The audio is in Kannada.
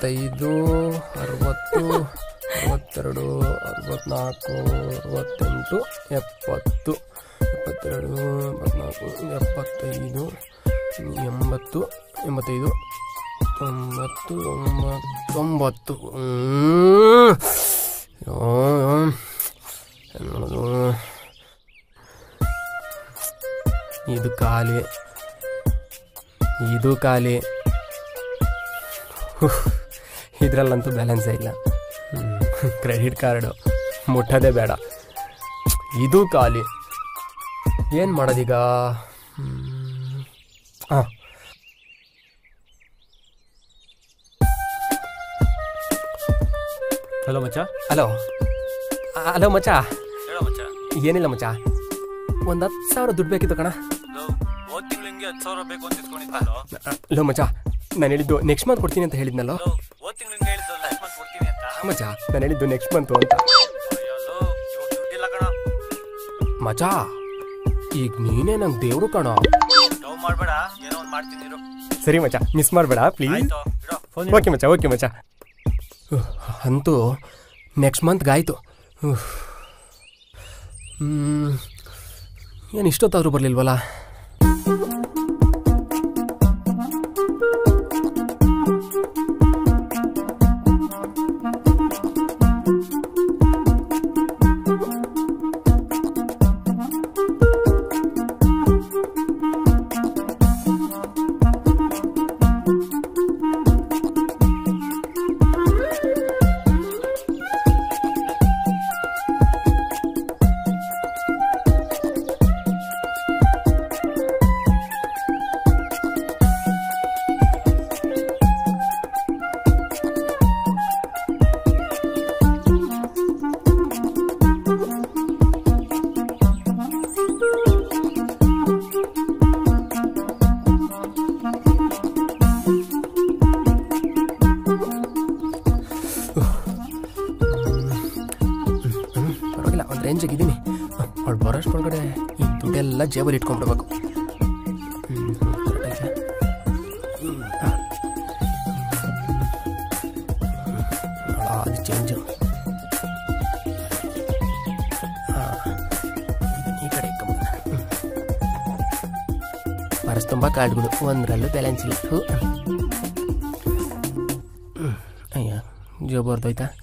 ಅರವತ್ತೈದು ಅರವತ್ತು ಅರವತ್ತೆರಡು ಅರವತ್ನಾಲ್ಕು ಅರವತ್ತೆಂಟು ಎಪ್ಪತ್ತು ಎಪ್ಪತ್ತೆರಡು ಎಪ್ಪತ್ನಾಲ್ಕು ಎಪ್ಪತ್ತೈದು ಎಂಬತ್ತು ಎಂಬತ್ತೈದು ತೊಂಬತ್ತು ತೊಂಬತ್ತು ಹ್ಮ್. ಅಯ್ಯೋ, ಏನ್ ಮಾಡೋದು ಇದು ಖಾಲಿ ಇದು ಖಾಲಿ ಉಫ್, ಇದ್ರಲ್ಲಂತೂ ಬ್ಯಾಲೆನ್ಸೇ ಇಲ್ಲ ಕ್ರೆಡಿಟ್ ಕಾರ್ಡು ಮುಟ್ಟೋದೇ ಬೇಡ ಇದು ಖಾಲಿ ಏನು ಮಾಡೋದೀಗ ಹಾಂ ಹಲೋ ಮಚ್ಚ ಹಲೋ ಹಲೋ ಮಚ್ಚ ಹೇಳೋ ಮಚ್ಚ ಏನಿಲ್ಲ ಮಚ್ಚ ಒಂದು ಹತ್ತು ಸಾವಿರ ದುಡ್ಡು ಬೇಕಿತ್ತು ಕಣ ಹೋದ್ ತಿಂಗಳು ಹಿಂಗೆ ಹತ್ತು ಸಾವಿರ ಬೇಕು ಅಂತ ಇಸ್ಕೊಂಡಿದ್ದಲ್ಲ ಹಲೋ ಮಚ್ಚ ನಾನು ಹೇಳಿದ್ದು ನೆಕ್ಸ್ಟ್ ಮಂತ್ ಕೊಡ್ತೀನಿ ಅಂತ ಹೇಳಿದ್ನಲ್ಲೋ ಹೋದ್ ತಿಂಗಳು ಹಿಂಗೆ ಹೇಳಿದ್ದಲ್ಲ ನೆಕ್ಸ್ಟ್ ಮಂತ್ ಕೊಡ್ತೀನಿ ಅಂತ ಮಚ್ಚ ನಾನು ಹೇಳಿದ್ದು ನೆಕ್ಸ್ಟ್ ಮಂತು ಅಂತ ಅಯ್ಯೋ ಇವಾಗ ದುಡ್ಡಿಲ್ಲ ಕಣ ಮಚ್ಚ ಈಗ ನೀನೇ ನಂಗೆ ದೇವ್ರು ಕಣೋ ಲವ್ ಮಾಡಬೇಡ ಏನೋ ಒಂದು ಮಾಡ್ತೀನಿ ಇರು ಸರಿ ಮಚ್ಚ ಮಿಸ್ ಮಾಡಬೇಡ ಪ್ಲೀಸ್ ಆಯ್ತು ಇರೋ ಫೋನ್ ಓಕೆ ಮಚ್ಚ ಓಕೆ ಮಚ್ಚ ಉಹ್, ಅಂತೂ ನೆಕ್ಸ್ಟ್ ಮಂತ್ಗಾಯ್ತು ಏನು ಇಷ್ಟೊತ್ತಾದರೂ ಬರಲಿಲ್ವಲ್ಲ ಪರವಾಗಿಲ್ಲ ಒಂದು ರೇಂಜಿಗೆ ಇದ್ದೀನಿ ಅವಳು ಬರೋಷ್ಟೊಳಗಡೆ ಈ ದುಡ್ಡೆಲ್ಲ ಜೇಬಲ್ಲಿ ಇಟ್ಕೊಂಡ್ಬಿಡ್ಬೇಕು ಹ್ಮ್, correct ಆಯ್ತಾ? ಹ್ಮ್, ಆ. ಆ, ಅದು ಚೇಂಜು ಈ ಕಡೆ ಇಟ್ಕೊಂಬಿಡೋಣ. ಹ್ಮ್. ಪರ್ಸ್ ತುಂಬ ಕಾರ್ಡ್ಗಳು ಒಂದರಲ್ಲೂ ಬ್ಯಾಲೆನ್ಸ್ ಇಲ್ಲ ಹ್ಞೂ. ಹ್ಮ್. ಅಯ್ಯ ಜೋಬ್ ಹೊರ್ದೋಯ್ತಾ